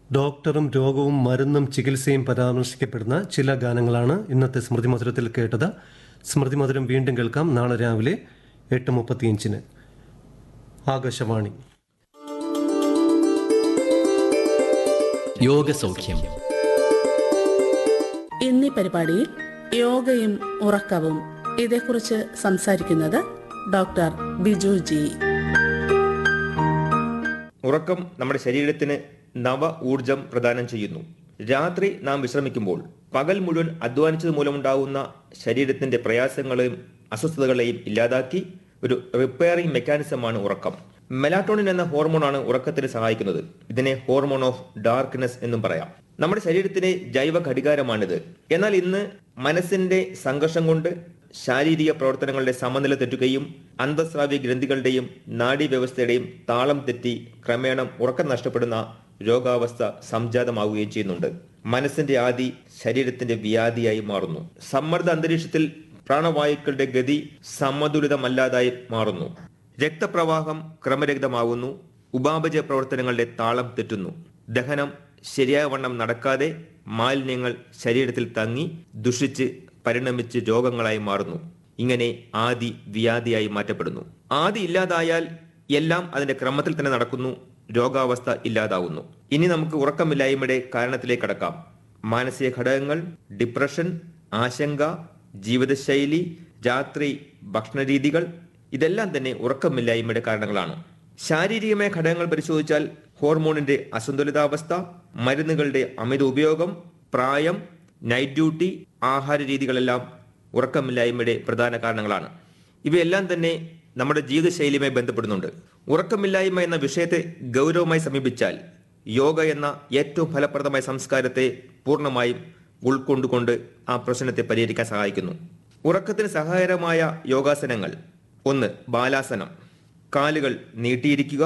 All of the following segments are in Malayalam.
ഡോക്ടറും രോഗവും മരുന്നും ചികിത്സയും പരാമർശിക്കപ്പെടുന്ന ചില ഗാനങ്ങളാണ് ഇന്നത്തെ സ്മൃതി മധുരത്തിൽ കേട്ടത് സ്മൃതി മധുരം വീണ്ടും കേൾക്കാം നാളെ രാവിലെ എട്ട് മുപ്പത്തിയഞ്ചിന് ആകാശവാണി യോഗസൗഖ്യം ഇന്നീ പരിപാടിയിൽ യോഗയും ഉറക്കവും ഇതേക്കുറിച്ച് സംസാരിക്കുന്നത് ഡോക്ടർ ബിജു ജി ഉറക്കം നമ്മുടെ ശരീരത്തിന് നവ ഊർജം പ്രദാനം ചെയ്യുന്നു രാത്രി നാം വിശ്രമിക്കുമ്പോൾ പകൽ മുഴുവൻ അധ്വാനിച്ചത് മൂലമുണ്ടാകുന്ന ശരീരത്തിന്റെ പ്രയാസങ്ങളെയും അസ്വസ്ഥതകളെയും ഇല്ലാതാക്കി ഒരു റിപ്പയറിംഗ് മെക്കാനിസമാണ് ഉറക്കം മെലാറ്റോണിൻ എന്ന ഹോർമോണാണ് ഉറക്കത്തിന് സഹായിക്കുന്നത് ഇതിനെ ഹോർമോൺ ഓഫ് ഡാർക്ക്നെസ് എന്നും പറയാം നമ്മുടെ ശരീരത്തിലെ ജൈവ ഘടികാരമാണിത് എന്നാൽ ഇന്ന് മനസ്സിന്റെ സംഘർഷം കൊണ്ട് ശാരീരിക പ്രവർത്തനങ്ങളുടെ സമനില തെറ്റുകയും അന്തസ്രാവ്യ ഗ്രന്ഥികളുടെയും നാഡീവ്യവസ്ഥയുടെയും താളം തെറ്റി ക്രമേണ ഉറക്കം നഷ്ടപ്പെടുന്ന രോഗാവസ്ഥ സംജാതമാവുകയും ചെയ്യുന്നുണ്ട് മനസ്സിന്റെ ആദി ശരീരത്തിന്റെ വ്യാധിയായി മാറുന്നു സമ്മർദ്ദ അന്തരീക്ഷത്തിൽ പ്രാണവായുക്കളുടെ ഗതി സമതുലിതമല്ലാതായി മാറുന്നു രക്തപ്രവാഹം ക്രമരഹിതമാവുന്നു ഉപാപചയ പ്രവർത്തനങ്ങളുടെ താളം തെറ്റുന്നു ദഹനം ശരിയായ വണ്ണം നടക്കാതെ മാലിന്യങ്ങൾ ശരീരത്തിൽ തങ്ങി ദുഷിച്ച് പരിണമിച്ച് രോഗങ്ങളായി മാറുന്നു ഇങ്ങനെ ആദി വ്യാധിയായി മാറ്റപ്പെടുന്നു ആദി ഇല്ലാതായാൽ എല്ലാം അതിന്റെ ക്രമത്തിൽ തന്നെ നടക്കുന്നു രോഗാവസ്ഥ ഇല്ലാതാവുന്നു ഇനി നമുക്ക് ഉറക്കമില്ലായ്മയുടെ കാരണത്തിലേക്ക് കടക്കാം മാനസിക ഘടകങ്ങൾ ഡിപ്രഷൻ ആശങ്ക ജീവിതശൈലി രാത്രി ഭക്ഷണരീതികൾ ഇതെല്ലാം തന്നെ ഉറക്കമില്ലായ്മയുടെ കാരണങ്ങളാണ് ശാരീരികമായ ഘടകങ്ങൾ പരിശോധിച്ചാൽ ഹോർമോണിന്റെ അസന്തുലിതാവസ്ഥ മരുന്നുകളുടെ അമിത ഉപയോഗം പ്രായം നൈറ്റ് ഡ്യൂട്ടി ആഹാര രീതികളെല്ലാം ഉറക്കമില്ലായ്മയുടെ പ്രധാന കാരണങ്ങളാണ് ഇവയെല്ലാം തന്നെ നമ്മുടെ ജീവിതശൈലിയുമായി ബന്ധപ്പെടുന്നുണ്ട് ഉറക്കമില്ലായ്മ എന്ന വിഷയത്തെ ഗൗരവമായി സമീപിച്ചാൽ യോഗ എന്ന ഏറ്റവും ഫലപ്രദമായ സംസ്കാരത്തെ പൂർണ്ണമായും ഉൾക്കൊണ്ടുകൊണ്ട് ആ പ്രശ്നത്തെ പരിഹരിക്കാൻ സഹായിക്കുന്നു ഉറക്കത്തിന് സഹായകരമായ യോഗാസനങ്ങൾ ഒന്ന് ബാലാസനം കാലുകൾ നീട്ടിയിരിക്കുക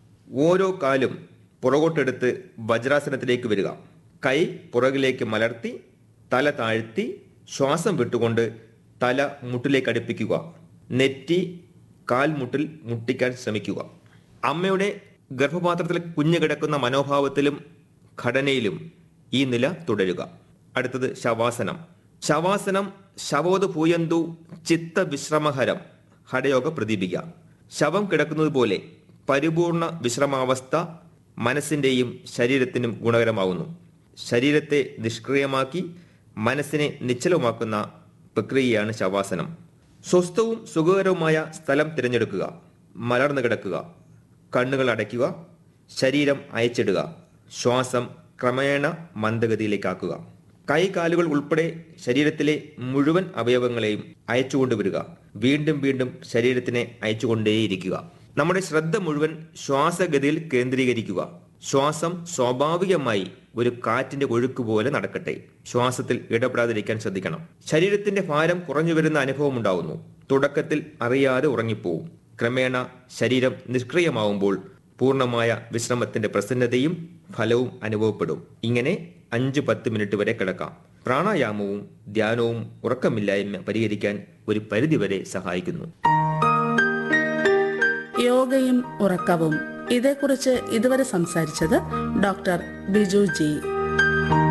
ഓരോ കാലും പുറകോട്ടെടുത്ത് വജ്രാസനത്തിലേക്ക് വരിക കൈ പുറകിലേക്ക് മലർത്തി തല താഴ്ത്തി ശ്വാസം വിട്ടുകൊണ്ട് തല മുട്ടിലേക്ക് അടുപ്പിക്കുക നെറ്റി കാൽമുട്ടിൽ മുട്ടിക്കാൻ ശ്രമിക്കുക അമ്മയുടെ ഗർഭപാത്രത്തിൽ കുഞ്ഞു കിടക്കുന്ന മനോഭാവത്തിലും ഘടനയിലും ഈ നില തുടരുക അടുത്തത് ശവാസനം ശവാസനം ശവോത് ഭൂയന്തു ചിത്ത വിശ്രമഹരം ഹടയോഗ പ്രദീപിക ശവം കിടക്കുന്നത് പോലെ പരിപൂർണ വിശ്രമാവസ്ഥ മനസ്സിന്റെയും ശരീരത്തിനും ഗുണകരമാകുന്നു ശരീരത്തെ നിഷ്ക്രിയമാക്കി മനസ്സിനെ നിശ്ചലമാക്കുന്ന പ്രക്രിയയാണ് ശവാസനം സ്വസ്ഥവും സുഖകരവുമായ സ്ഥലം തിരഞ്ഞെടുക്കുക മലർന്നു കിടക്കുക കണ്ണുകൾ അടയ്ക്കുക ശരീരം അയച്ചിടുക ശ്വാസം ക്രമേണ മന്ദഗതിയിലേക്കാക്കുക കൈ കാലുകൾ ഉൾപ്പെടെ ശരീരത്തിലെ മുഴുവൻ അവയവങ്ങളെയും അയച്ചുകൊണ്ടുവരിക വീണ്ടും വീണ്ടും ശരീരത്തിനെ അയച്ചുകൊണ്ടേയിരിക്കുക നമ്മുടെ ശ്രദ്ധ മുഴുവൻ ശ്വാസഗതിയിൽ കേന്ദ്രീകരിക്കുക ശ്വാസം സ്വാഭാവികമായി ഒരു കാറ്റിന്റെ ഒഴുക്ക് പോലെ നടക്കട്ടെ ശ്വാസത്തിൽ ഇടപെടാതിരിക്കാൻ ശ്രദ്ധിക്കണം ശരീരത്തിന്റെ ഭാരം കുറഞ്ഞു വരുന്ന അനുഭവം ഉണ്ടാവുന്നു തുടക്കത്തിൽ അറിയാതെ ഉറങ്ങിപ്പോവും ക്രമേണ ശരീരം നിഷ്ക്രിയമാവുമ്പോൾ പൂർണ്ണമായ വിശ്രമത്തിന്റെ പ്രസന്നതയും ഫലവും അനുഭവപ്പെടും ഇങ്ങനെ അഞ്ച് പത്ത് മിനിറ്റ് വരെ കിടക്കാം പ്രാണായാമവും ധ്യാനവും ഉറക്കമില്ലായ്മ പരിഹരിക്കാൻ ഒരു പരിധിവരെ സഹായിക്കുന്നു യോഗയും ഉറക്കവും ഇതേക്കുറിച്ച് ഇതുവരെ സംസാരിച്ചത് ഡോക്ടർ ബിജു ജി